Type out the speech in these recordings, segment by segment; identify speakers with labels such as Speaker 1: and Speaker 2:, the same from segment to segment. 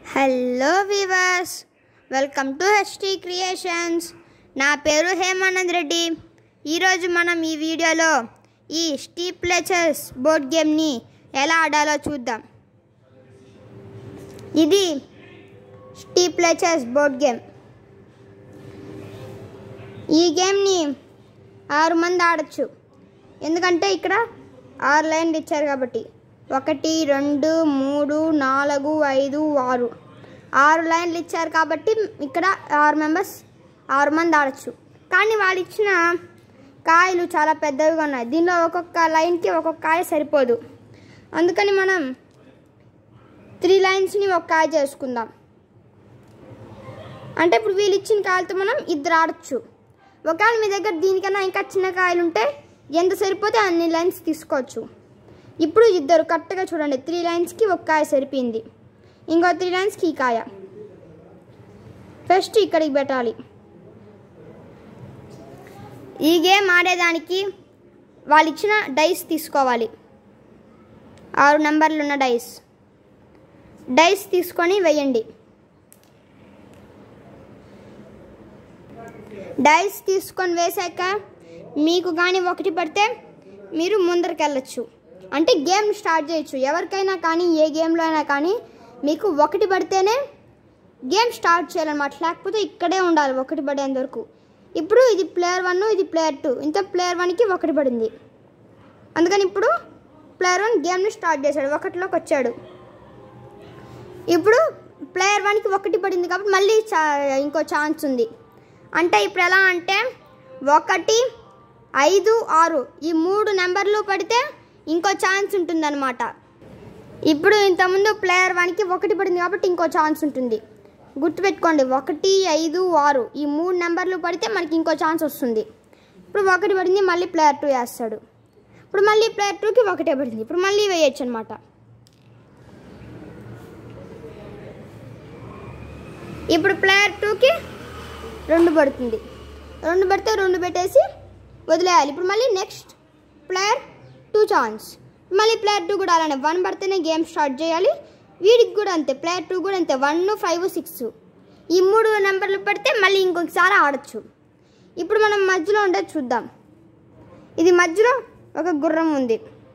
Speaker 1: hello viewers welcome to HT creations నా పేరు హేమానంద్ రెడ్డి ఈరోజు మనం ఈ వీడియోలో ఈ స్టీప్లెచర్స్ బోర్డ్ గేమ్ని ఎలా ఆడాలో చూద్దాం ఇది స్టీప్లెచర్స్ బోర్డ్ గేమ్ ఈ గేమ్ని ఆరు మంది ఆడచ్చు ఎందుకంటే ఇక్కడ ఆరు లైన్లు ఇచ్చారు కాబట్టి ఒకటి రెండు మూడు నాలుగు ఐదు ఆరు ఆరు లైన్లు ఇచ్చారు కాబట్టి ఇక్కడ ఆరు మెంబర్స్ ఆరు మంది ఆడచ్చు కానీ వాళ్ళు ఇచ్చిన కాయలు చాలా పెద్దవిగా ఉన్నాయి దీనిలో ఒక్కొక్క లైన్కి ఒక్కొక్క కాయ సరిపోదు అందుకని మనం త్రీ లైన్స్ని ఒక కాయ చేసుకుందాం అంటే ఇప్పుడు వీళ్ళు ఇచ్చిన కాయలతో మనం ఇద్దరు ఆడచ్చు ఒకవేళ మీ దగ్గర దీనికన్నా ఇంకా చిన్న కాయలు ఉంటే ఎంత సరిపోతే అన్ని లైన్స్ తీసుకోవచ్చు ఇప్పుడు ఇద్దరు కరెక్ట్గా చూడండి త్రీ లైన్స్కి ఒక కాయ సరిపోయింది ఇంకో త్రీ లైన్స్కి ఈ కాయ ఫస్ట్ ఇక్కడికి పెట్టాలి ఈ గేమ్ ఆడేదానికి వాళ్ళు ఇచ్చిన డైస్ తీసుకోవాలి ఆరు నెంబర్లు ఉన్న డైస్ డైస్ తీసుకొని వేయండి డైస్ తీసుకొని వేశాక మీకు కానీ ఒకటి పడితే మీరు ముందరికి వెళ్ళచ్చు అంటే గేమ్ స్టార్ట్ చేయొచ్చు ఎవరికైనా కానీ ఏ గేమ్లో అయినా కానీ మీకు ఒకటి పడితేనే గేమ్ స్టార్ట్ చేయాలన్నమాట లేకపోతే ఇక్కడే ఉండాలి ఒకటి పడేంత వరకు ఇప్పుడు ఇది ప్లేయర్ వన్ ఇది ప్లేయర్ టూ ఇంత ప్లేయర్ వన్కి ఒకటి పడింది అందుకని ఇప్పుడు ప్లేయర్ వన్ గేమ్ని స్టార్ట్ చేశాడు ఒకటిలోకి వచ్చాడు ఇప్పుడు ప్లేయర్ వన్కి ఒకటి పడింది కాబట్టి మళ్ళీ చా ఇంకో ఛాన్స్ ఉంది అంటే ఇప్పుడు ఎలా అంటే ఒకటి ఐదు ఆరు ఈ మూడు నెంబర్లు పడితే ఇంకో ఛాన్స్ ఉంటుందన్నమాట ఇప్పుడు ఇంతకుముందు ప్లేయర్ వన్కి ఒకటి పడింది కాబట్టి ఇంకో ఛాన్స్ ఉంటుంది గుర్తుపెట్టుకోండి ఒకటి ఐదు ఆరు ఈ మూడు నెంబర్లు పడితే మనకి ఇంకో ఛాన్స్ వస్తుంది ఇప్పుడు ఒకటి పడింది మళ్ళీ ప్లేయర్ టూ వేస్తాడు ఇప్పుడు మళ్ళీ ప్లేయర్ టూకి ఒకటే పడింది ఇప్పుడు మళ్ళీ వేయచ్చు అనమాట ఇప్పుడు ప్లేయర్ టూకి రెండు పడుతుంది రెండు పడితే రెండు పెట్టేసి వదిలేయాలి ఇప్పుడు మళ్ళీ నెక్స్ట్ ప్లేయర్ టూ ఛాన్స్ మళ్ళీ ప్లేయర్ టూ కూడా అలానే వన్ పడితేనే గేమ్ స్టార్ట్ చేయాలి వీడికి కూడా అంతే ప్లేయర్ టూ కూడా అంతే వన్ ఫైవ్ సిక్స్ ఈ మూడు నెంబర్లు పెడితే మళ్ళీ ఇంకొకసారి ఆడచ్చు ఇప్పుడు మనం మధ్యలో ఉండేది చూద్దాం ఇది మధ్యలో ఒక గుర్రం ఉంది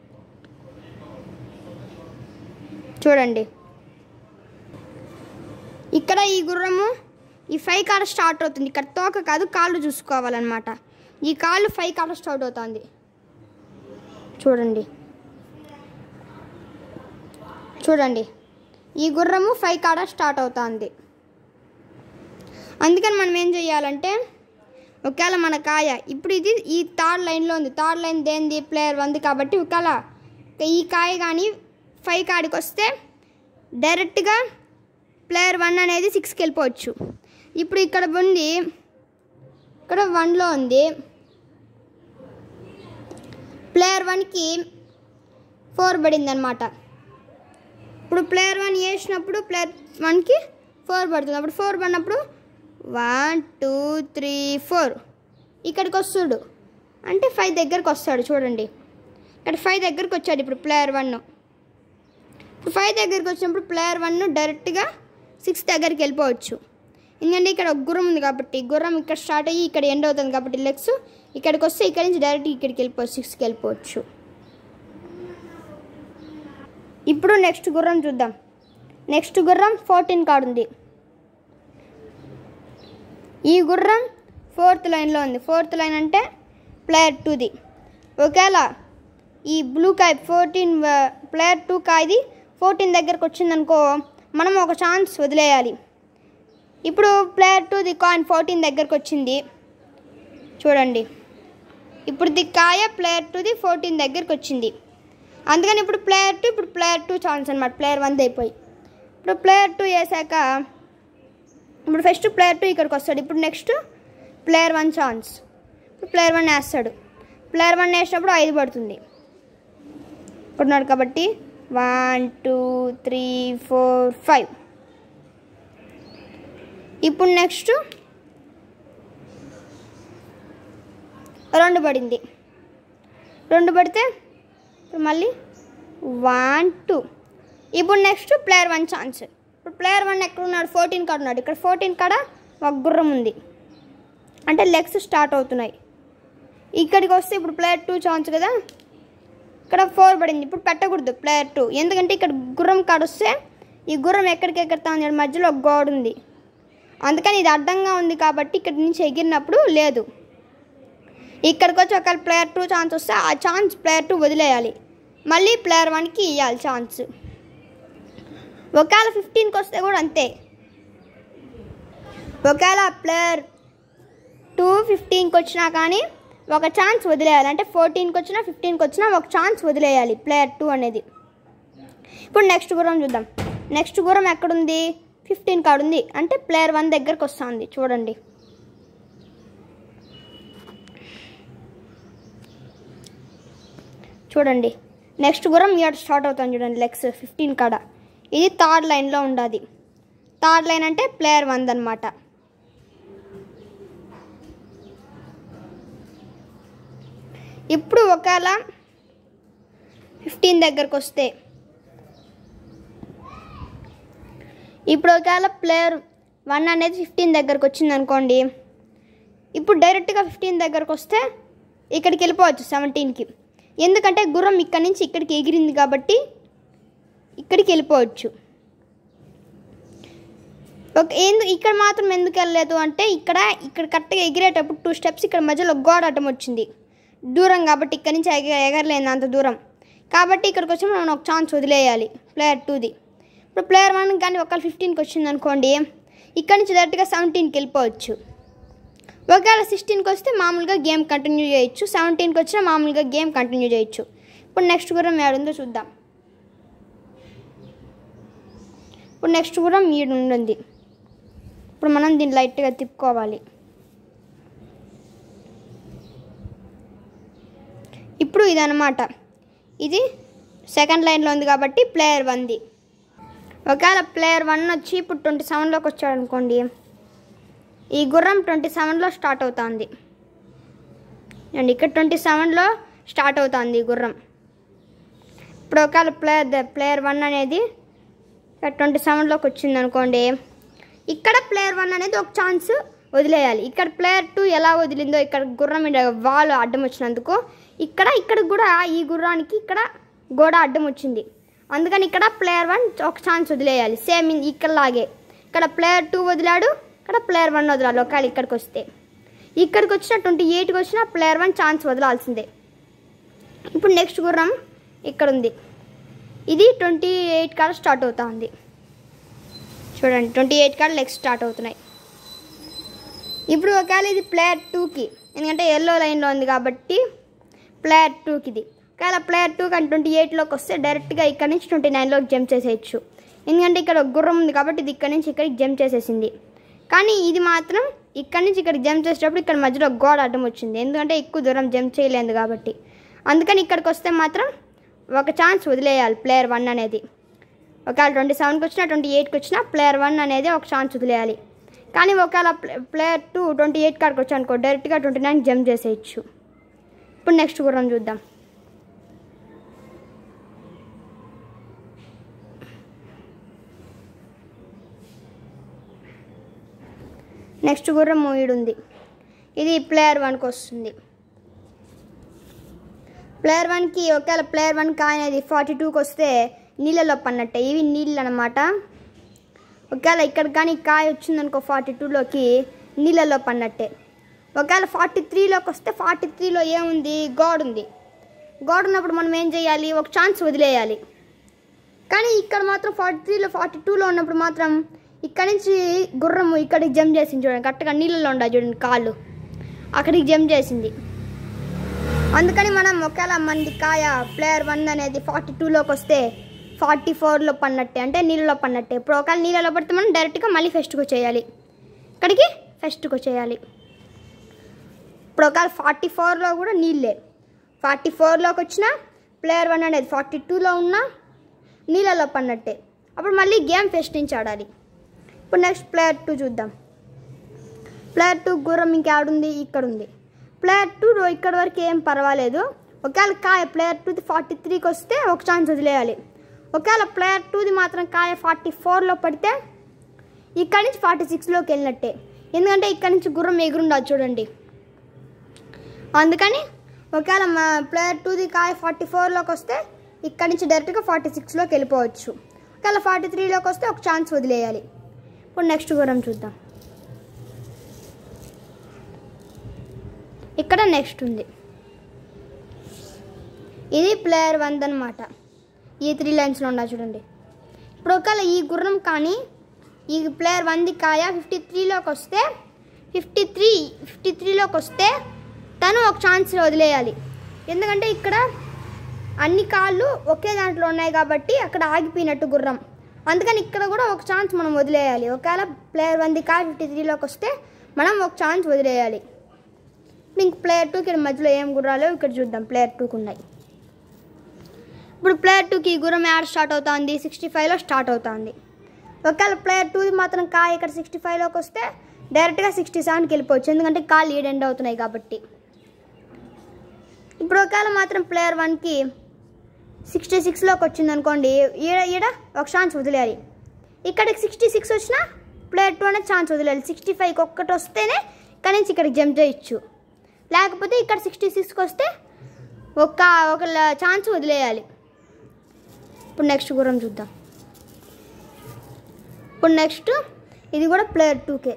Speaker 1: చూడండి ఇక్కడ ఈ గుర్రము ఈ ఫైవ్ కాడ స్టార్ట్ అవుతుంది ఇక్కడ తోక కాదు కాళ్ళు చూసుకోవాలన్నమాట ఈ కాళ్ళు ఫైవ్ కాడ స్టార్ట్ అవుతుంది చూడండి చూడండి ఈ గుర్రము ఫైవ్ కాడ స్టార్ట్ అవుతుంది అందుకని మనం ఏం చేయాలంటే ఒకవేళ మన కాయ ఇప్పుడు ఇది ఈ థర్డ్ లైన్లో ఉంది థర్డ్ లైన్ దేంది ప్లేయర్ ఉంది కాబట్టి ఒకవేళ ఈ కాయ కానీ ఫైవ్ కాడికి వస్తే డైరెక్ట్గా ప్లేయర్ వన్ అనేది సిక్స్కి వెళ్ళిపోవచ్చు ఇప్పుడు ఇక్కడ ఉంది ఇక్కడ వన్లో ఉంది ప్లేయర్ వన్కి ఫోర్ పడింది అనమాట ఇప్పుడు ప్లేయర్ వన్ వేసినప్పుడు ప్లేయర్ వన్కి ఫోర్ పడుతుంది అప్పుడు ఫోర్ పడినప్పుడు వన్ టూ త్రీ ఫోర్ ఇక్కడికి వస్తాడు అంటే ఫైవ్ దగ్గరకు వస్తాడు చూడండి ఇక్కడ ఫైవ్ దగ్గరకు వచ్చాడు ఇప్పుడు ప్లేయర్ వన్ ఇప్పుడు ఫైవ్ దగ్గరికి వచ్చినప్పుడు ప్లేయర్ వన్ డైరెక్ట్గా సిక్స్ దగ్గరికి వెళ్ళిపోవచ్చు ఎందుకంటే ఇక్కడ ఒక గుర్రం ఉంది కాబట్టి గుర్రం ఇక్కడ స్టార్ట్ అయ్యి ఇక్కడ ఎండ్ అవుతుంది కాబట్టి లెగ్స్ ఇక్కడికి వస్తే ఇక్కడ నుంచి డైరెక్ట్ ఇక్కడికి వెళ్ళిపోవచ్చు సిక్స్కి వెళ్ళిపోవచ్చు ఇప్పుడు నెక్స్ట్ గుర్రం చూద్దాం నెక్స్ట్ గుర్రం ఫోర్టీన్ కార్డు ఉంది ఈ గుర్రం ఫోర్త్ లైన్లో ఉంది ఫోర్త్ లైన్ అంటే ప్లేయర్ టూది ఒకవేళ ఈ బ్లూ కాయ్ ఫోర్టీన్ ప్లేయర్ టూ కాయది ఫోర్టీన్ దగ్గరకు వచ్చిందనుకో మనం ఒక ఛాన్స్ వదిలేయాలి ఇప్పుడు ప్లేయర్ టూ ది కాయిన్ ఫోర్టీన్ దగ్గరకు వచ్చింది చూడండి ఇప్పుడు ది కాయ ప్లేయర్ టూ ది ఫోర్టీన్ దగ్గరకు వచ్చింది అందుకని ఇప్పుడు ప్లేయర్ టూ ఇప్పుడు ప్లేయర్ టూ ఛాన్స్ అనమాట ప్లేయర్ వన్ అయిపోయి ఇప్పుడు ప్లేయర్ టూ వేసాక ఇప్పుడు ఫస్ట్ ప్లేయర్ టూ ఇక్కడికి వస్తాడు ఇప్పుడు నెక్స్ట్ ప్లేయర్ వన్ ఛాన్స్ ఇప్పుడు ప్లేయర్ వన్ వేస్తాడు ప్లేయర్ వన్ వేసినప్పుడు ఐదు పడుతుంది ఇప్పుడున్నాడు కాబట్టి one two three four five ఇప్పుడు నెక్స్ట్ రెండు పడింది రెండు పడితే ఇప్పుడు మళ్ళీ వన్ టూ ఇప్పుడు నెక్స్ట్ ప్లేయర్ వన్ ఛాన్స్ ఇప్పుడు ప్లేయర్ వన్ ఎక్కడ ఉన్నాడు ఫోర్టీన్ కాడ ఉన్నాడు ఇక్కడ ఫోర్టీన్ కాడ ఒక గుర్రం ఉంది అంటే లెగ్స్ స్టార్ట్ అవుతున్నాయి ఇక్కడికి వస్తే ఇప్పుడు ప్లేయర్ టూ ఛాన్స్ కదా ఇక్కడ ఫోర్ పడింది ఇప్పుడు పెట్టకూడదు ప్లేయర్ టూ ఎందుకంటే ఇక్కడ గుర్రం కాడ వస్తే ఈ గుర్రం ఎక్కడికి ఎక్కడతా ఉంది మధ్యలో ఒక గోడ ఉంది అందుకని ఇది అడ్డంగా ఉంది కాబట్టి ఇక్కడి నుంచి ఎగిరినప్పుడు లేదు ఇక్కడికి వచ్చి ఒకవేళ ప్లేయర్ టూ ఛాన్స్ వస్తే ఆ ఛాన్స్ ప్లేయర్ టూ వదిలేయాలి మళ్ళీ ప్లేయర్ వన్కి ఇవ్వాలి ఛాన్స్ ఒకవేళ ఫిఫ్టీన్కి వస్తే కూడా అంతే ఒకవేళ ప్లేయర్ టూ ఫిఫ్టీన్కి వచ్చినా కానీ ఒక ఛాన్స్ వదిలేయాలి అంటే ఫోర్టీన్కి వచ్చినా ఫిఫ్టీన్కి వచ్చినా ఒక ఛాన్స్ వదిలేయాలి ప్లేయర్ టూ అనేది ఇప్పుడు నెక్స్ట్ గుర్రం చూద్దాం నెక్స్ట్ గుర్రం ఎక్కడుంది ఫిఫ్టీన్ కాడ ఉంది అంటే ప్లేయర్ వన్ దగ్గరకు వస్తుంది చూడండి చూడండి నెక్స్ట్ గురం ఇక్కడ స్టార్ట్ అవుతుంది చూడండి లెగ్స్ ఫిఫ్టీన్ కాడ ఇది థర్డ్ లైన్లో ఉండాలి థర్డ్ లైన్ అంటే ప్లేయర్ వన్ అనమాట ఇప్పుడు ఒకవేళ ఫిఫ్టీన్ దగ్గరకు వస్తే ఇప్పుడు ఒకవేళ ప్లేయర్ వన్ అనేది ఫిఫ్టీన్ దగ్గరకు వచ్చింది అనుకోండి ఇప్పుడు డైరెక్ట్గా ఫిఫ్టీన్ దగ్గరకు వస్తే ఇక్కడికి వెళ్ళిపోవచ్చు సెవెంటీన్కి ఎందుకంటే గుర్రం ఇక్కడి నుంచి ఇక్కడికి ఎగిరింది కాబట్టి ఇక్కడికి వెళ్ళిపోవచ్చు ఒక ఎందు ఇక్కడ మాత్రం ఎందుకు వెళ్ళలేదు అంటే ఇక్కడ ఇక్కడ కరెక్ట్గా ఎగిరేటప్పుడు టూ స్టెప్స్ ఇక్కడ మధ్యలో గోడ అడ్డం వచ్చింది దూరం కాబట్టి ఇక్కడ నుంచి ఎగ ఎగరలేదు అంత దూరం కాబట్టి ఇక్కడికి వచ్చి మనం ఒక ఛాన్స్ వదిలేయాలి ప్లేయర్ టూది ఇప్పుడు ప్లేయర్ వన్ కానీ ఒకవేళ ఫిఫ్టీన్కి వచ్చింది అనుకోండి ఇక్కడ నుంచి డైరెక్ట్గా సెవెంటీన్కి వెళ్ళిపోవచ్చు ఒకవేళ సిక్స్టీన్కి వస్తే మామూలుగా గేమ్ కంటిన్యూ చేయొచ్చు సెవెంటీన్కి వచ్చినా మామూలుగా గేమ్ కంటిన్యూ చేయొచ్చు ఇప్పుడు నెక్స్ట్ గురం ఏడుందో చూద్దాం ఇప్పుడు నెక్స్ట్ గురం ఈడు ఉంటుంది ఇప్పుడు మనం దీన్ని లైట్గా తిప్పుకోవాలి ఇప్పుడు ఇదనమాట ఇది సెకండ్ లైన్లో ఉంది కాబట్టి ప్లేయర్ వన్ది ఒకవేళ ప్లేయర్ వన్ వచ్చి ఇప్పుడు ట్వంటీ సెవెన్లోకి వచ్చాడు అనుకోండి ఈ గుర్రం ట్వంటీ సెవెన్లో స్టార్ట్ అవుతుంది అండ్ ఇక్కడ ట్వంటీ సెవెన్లో స్టార్ట్ అవుతుంది ఈ గుర్రం ఇప్పుడు ఒకవేళ ప్లేయర్ ప్లేయర్ వన్ అనేది ట్వంటీ సెవెన్లోకి వచ్చింది అనుకోండి ఇక్కడ ప్లేయర్ వన్ అనేది ఒక ఛాన్స్ వదిలేయాలి ఇక్కడ ప్లేయర్ టూ ఎలా వదిలిందో ఇక్కడ గుర్రం మీద వాల్ అడ్డం వచ్చినందుకు ఇక్కడ ఇక్కడ కూడా ఈ గుర్రానికి ఇక్కడ గోడ అడ్డం వచ్చింది అందుకని ఇక్కడ ప్లేయర్ వన్ ఒక ఛాన్స్ వదిలేయాలి సేమ్ ఇక్కడలాగే ఇక్కడ ప్లేయర్ టూ వదిలాడు ఇక్కడ ప్లేయర్ వన్ వదలాలి ఒకవేళ ఇక్కడికి వస్తే ఇక్కడికి వచ్చిన ట్వంటీ ఎయిట్కి వచ్చిన ప్లేయర్ వన్ ఛాన్స్ వదలాల్సిందే ఇప్పుడు నెక్స్ట్ గుర్రం ఇక్కడ ఉంది ఇది ట్వంటీ ఎయిట్ కాడ స్టార్ట్ అవుతా ఉంది చూడండి ట్వంటీ ఎయిట్ కాడ లెగ్స్ స్టార్ట్ అవుతున్నాయి ఇప్పుడు ఒకవేళ ఇది ప్లేయర్ టూకి ఎందుకంటే ఎల్లో లైన్లో ఉంది కాబట్టి ప్లేయర్ టూకి ఇది ఒకవేళ ప్లేయర్ టూ కానీ ట్వంటీ ఎయిట్లోకి వస్తే డైరెక్ట్గా ఇక్కడ నుంచి ట్వంటీ నైన్లోకి జంప్ చేసేయచ్చు ఎందుకంటే ఇక్కడ ఒక గుర్రం ఉంది కాబట్టి ఇది ఇక్కడ నుంచి ఇక్కడికి జంప్ చేసేసింది కానీ ఇది మాత్రం ఇక్కడ నుంచి ఇక్కడికి జంప్ చేసేటప్పుడు ఇక్కడ మధ్యలో ఒక గోడ అడ్డం వచ్చింది ఎందుకంటే ఎక్కువ దూరం జంప్ చేయలేదు కాబట్టి అందుకని ఇక్కడికి వస్తే మాత్రం ఒక ఛాన్స్ వదిలేయాలి ప్లేయర్ వన్ అనేది ఒకవేళ ట్వంటీ సెవెన్కి వచ్చినా ట్వంటీ ఎయిట్కి వచ్చినా ప్లేయర్ వన్ అనేది ఒక ఛాన్స్ వదిలేయాలి కానీ ఒకవేళ ప్లేయర్ టూ ట్వంటీ ఎయిట్ కాడికి వచ్చి అనుకో డైరెక్ట్గా ట్వంటీ నైన్ జంప్ చేసేయచ్చు ఇప్పుడు నెక్స్ట్ గుర్రం చూద్దాం నెక్స్ట్ గుర్రం మూయిడ్ ఉంది ఇది ప్లేయర్ వన్కి వస్తుంది ప్లేయర్ వన్కి ఒకవేళ ప్లేయర్ వన్కి అనేది ఫార్టీ టూకి వస్తే నీళ్ళలో పన్నట్టే ఇవి నీళ్ళు అనమాట ఒకవేళ ఇక్కడ కానీ కాయ వచ్చిందనుకో ఫార్టీ టూలోకి నీళ్ళలో పన్నట్టే ఒకవేళ ఫార్టీ త్రీలోకి వస్తే ఫార్టీ త్రీలో ఏముంది గోడ ఉంది గోడ ఉన్నప్పుడు మనం ఏం చేయాలి ఒక ఛాన్స్ వదిలేయాలి కానీ ఇక్కడ మాత్రం ఫార్టీ త్రీలో ఫార్టీ టూలో ఉన్నప్పుడు మాత్రం ఇక్కడ నుంచి గుర్రము ఇక్కడికి జంప్ చేసింది చూడండి కరెక్ట్గా నీళ్ళలో ఉండాలి చూడండి కాళ్ళు అక్కడికి జంప్ చేసింది అందుకని మనం ఒకవేళ మంది కాయ ప్లేయర్ వన్ అనేది ఫార్టీ టూలోకి వస్తే ఫార్టీ ఫోర్లో పన్నట్టే అంటే నీళ్ళలో పన్నట్టే ఇప్పుడు ఒకవేళ నీళ్ళలో పడితే మనం డైరెక్ట్గా మళ్ళీ ఫెస్ట్కి వచ్చేయాలి ఇక్కడికి ఫెస్ట్కి వచ్చేయాలి ఇప్పుడు ఒకవేళ ఫార్టీ ఫోర్లో కూడా నీళ్ళే ఫార్టీ ఫోర్లోకి వచ్చిన ప్లేయర్ వన్ అనేది ఫార్టీ టూలో ఉన్న నీళ్ళలో పన్నట్టే అప్పుడు మళ్ళీ గేమ్ ఫెస్ట్ నుంచి ఆడాలి ఇప్పుడు నెక్స్ట్ ప్లేయర్ టూ చూద్దాం ప్లేయర్ టూ గుర్రం ఇంకేడుంది ఇక్కడ ఉంది ప్లేయర్ టూ ఇక్కడ వరకు ఏం పర్వాలేదు ఒకవేళ కాయ ప్లేయర్ టూ ఫార్టీ త్రీకి వస్తే ఒక ఛాన్స్ వదిలేయాలి ఒకవేళ ప్లేయర్ టూది మాత్రం కాయ ఫార్టీ ఫోర్లో పడితే ఇక్కడి నుంచి ఫార్టీ సిక్స్లోకి వెళ్ళినట్టే ఎందుకంటే ఇక్కడి నుంచి గుర్రం ఎగురుండదు చూడండి అందుకని ఒకవేళ మా ప్లేయర్ టూది కాయ ఫార్టీ ఫోర్లోకి వస్తే ఇక్కడి నుంచి డైరెక్ట్గా ఫార్టీ సిక్స్లోకి వెళ్ళిపోవచ్చు ఒకవేళ ఫార్టీ త్రీలోకి వస్తే ఒక ఛాన్స్ వదిలేయాలి ఇప్పుడు నెక్స్ట్ గుర్రం చూద్దాం ఇక్కడ నెక్స్ట్ ఉంది ఇది ప్లేయర్ వన్ అనమాట ఈ త్రీ లైన్స్లో ఉన్నా చూడండి ఇప్పుడు ఒకవేళ ఈ గుర్రం కానీ ఈ ప్లేయర్ వన్ది కాయ ఫిఫ్టీ త్రీలోకి వస్తే ఫిఫ్టీ త్రీ ఫిఫ్టీ త్రీలోకి వస్తే తను ఒక ఛాన్స్ వదిలేయాలి ఎందుకంటే ఇక్కడ అన్ని కాళ్ళు ఒకే దాంట్లో ఉన్నాయి కాబట్టి అక్కడ ఆగిపోయినట్టు గుర్రం అందుకని ఇక్కడ కూడా ఒక ఛాన్స్ మనం వదిలేయాలి ఒకవేళ ప్లేయర్ వన్ది కాయ ఫిఫ్టీ త్రీలోకి వస్తే మనం ఒక ఛాన్స్ వదిలేయాలి ఇప్పుడు ఇంక ప్లేయర్ టూకి ఇక్కడ మధ్యలో ఏం గుర్రాలో ఇక్కడ చూద్దాం ప్లేయర్ టూకి ఉన్నాయి ఇప్పుడు ప్లేయర్ టూకి గుర్రం యాడ్ స్టార్ట్ అవుతుంది సిక్స్టీ ఫైవ్లో స్టార్ట్ అవుతుంది ఒకవేళ ప్లేయర్ టూది మాత్రం కా ఇక్కడ సిక్స్టీ ఫైవ్లోకి వస్తే డైరెక్ట్గా సిక్స్టీ సెవెన్కి వెళ్ళిపోవచ్చు ఎందుకంటే కాళ్ళు ఈడ్ ఎండ్ అవుతున్నాయి కాబట్టి ఇప్పుడు ఒకవేళ మాత్రం ప్లేయర్ వన్కి సిక్స్టీ సిక్స్లోకి వచ్చింది అనుకోండి ఈడ ఈడ ఒక ఛాన్స్ వదిలేయాలి ఇక్కడికి సిక్స్టీ సిక్స్ వచ్చినా ప్లేయర్ టూ అనేది ఛాన్స్ వదిలేయాలి సిక్స్టీ ఫైవ్కి ఒక్కటి వస్తేనే ఇక్కడ నుంచి ఇక్కడికి జంప్ చేయొచ్చు లేకపోతే ఇక్కడ సిక్స్టీ సిక్స్కి వస్తే ఒక ఒక ఛాన్స్ వదిలేయాలి ఇప్పుడు నెక్స్ట్ గుర్రం చూద్దాం ఇప్పుడు నెక్స్ట్ ఇది కూడా ప్లేయర్ టూకే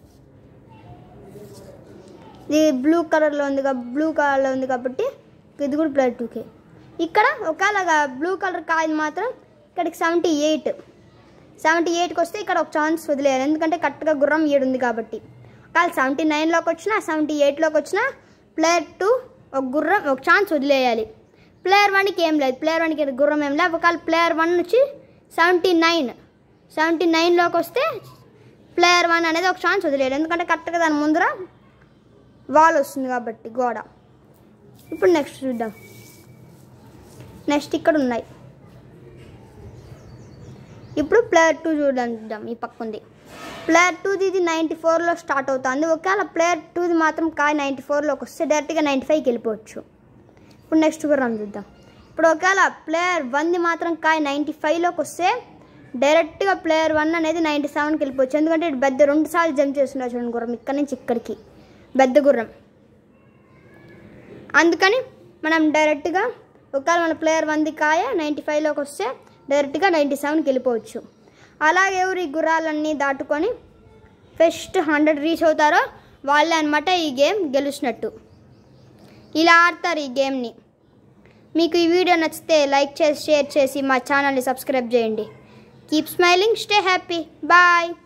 Speaker 1: ఇది బ్లూ కలర్లో ఉంది కా- బ్లూ కలర్లో ఉంది కాబట్టి ఇది కూడా ప్లేయర్ టూకే ఇక్కడ ఒకవేళ బ్లూ కలర్ కాయలు మాత్రం ఇక్కడికి సెవెంటీ ఎయిట్ సెవెంటీ ఎయిట్కి వస్తే ఇక్కడ ఒక ఛాన్స్ వదిలేయాలి ఎందుకంటే కరెక్ట్గా గుర్రం ఏడు ఉంది కాబట్టి ఒకవేళ సెవెంటీ నైన్లోకి వచ్చినా సెవెంటీ ఎయిట్లోకి వచ్చినా ప్లేయర్ టూ ఒక గుర్రం ఒక ఛాన్స్ వదిలేయాలి ప్లేయర్ వన్కి ఏం లేదు ప్లేయర్ వన్కి గుర్రం ఏం లేదు ఒకవేళ ప్లేయర్ వన్ వచ్చి సెవెంటీ నైన్ సెవెంటీ నైన్లోకి వస్తే ప్లేయర్ వన్ అనేది ఒక ఛాన్స్ వదిలేయాలి ఎందుకంటే కరెక్ట్గా దాని ముందర వాల్ వస్తుంది కాబట్టి గోడ ఇప్పుడు నెక్స్ట్ చూద్దాం నెక్స్ట్ ఇక్కడ ఉన్నాయి ఇప్పుడు ప్లేయర్ టూ చూద్దాం ఈ పక్క ఉంది ప్లేయర్ టూది ఇది నైంటీ ఫోర్లో స్టార్ట్ అవుతుంది ఒకవేళ ప్లేయర్ టూది మాత్రం కాయ నైంటీ ఫోర్లోకి వస్తే డైరెక్ట్గా నైంటీ ఫైవ్కి వెళ్ళిపోవచ్చు ఇప్పుడు నెక్స్ట్ గుర్రం చూద్దాం ఇప్పుడు ఒకవేళ ప్లేయర్ వన్ది మాత్రం కాయ నైంటీ ఫైవ్లోకి వస్తే డైరెక్ట్గా ప్లేయర్ వన్ అనేది నైంటీ సెవెన్కి వెళ్ళిపోవచ్చు ఎందుకంటే ఇటు పెద్ద రెండు సార్లు జంప్ చేస్తున్నారు చూడండి గుర్రం ఇక్కడ నుంచి ఇక్కడికి పెద్ద గుర్రం అందుకని మనం డైరెక్ట్గా ఒకవేళ మన ప్లేయర్ వన్ది కాయ నైంటీ ఫైవ్లోకి వస్తే డైరెక్ట్గా నైంటీ సెవెన్కి వెళ్ళిపోవచ్చు అలాగే ఎవరు ఈ గుర్రాలన్నీ దాటుకొని ఫస్ట్ హండ్రెడ్ రీచ్ అవుతారో వాళ్ళే అనమాట ఈ గేమ్ గెలిచినట్టు ఇలా ఆడతారు ఈ గేమ్ని మీకు ఈ వీడియో నచ్చితే లైక్ చేసి షేర్ చేసి మా ఛానల్ని సబ్స్క్రైబ్ చేయండి keep smiling stay happy bye